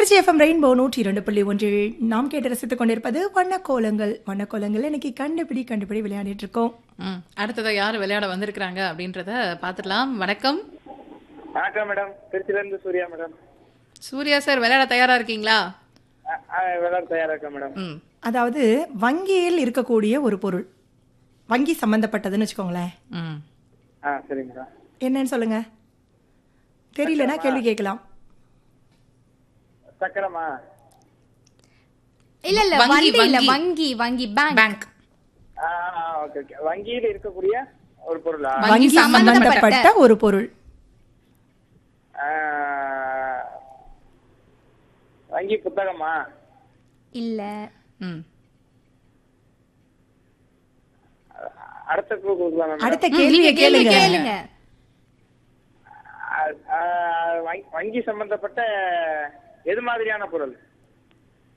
Trichy FM rainbow நூற்றி இரண்டு புள்ளி ஒன்றில் நாம் கேட்டு ரசித்துக் கொண்டிருப்பது வண்ணக்கோலங்கள் வண்ணக்கோலங்கள் இன்னைக்கு கண்டுபிடி கண்டுபிடி விளையாடிட்டு இருக்கோம் ம் அடுத்ததா யார் விளையாட வந்திருக்கிறாங்க அப்படின்றத பார்த்துடலாம் வணக்கம் வணக்கம் மேடம் திருச்சில இருந்து சூர்யா மேடம் சூர்யா சார் விளையாட தயாரா இருக்கீங்களா அ- அ, விளையாட தயாரா இருக்கேன் மேடம் ம் அதாவது வங்கியில் இருக்கக்கூடிய ஒரு பொருள் வங்கி சம்பந்தப்பட்டதுன்னு வச்சுக்கோங்களேன் ம் ஆ சரி மேடம் என்னன்னு சொல்லுங்க தெரியலனா கேள்வி கேட்கலாம் சக்கரமா இல்ல இல்ல வங்கி, வண்டி இல்ல வங்கி. வங்கி வங்கி பேங்க் பேங்க் ஆ ஓகே ஓகே வங்கியில் இருக்கக்கூடிய ஒரு பொருளா வங்கி வங்கி சம்பந்தப்பட்ட. சம்பந்தப்பட்ட ஒரு பொருள் ஆ, வங்கி புத்தகமா இல்ல ம் அடுத்த குழு கொடுக்கலாம் மேடம் அடுத்த ம், கேள்வியை நீங்க கேளுங்க. கேளுங்க கேளுங்க ஆ, ஆ, வங்கி- வங்கி சம்பந்தப்பட்ட எது மாதிரியான பொருள்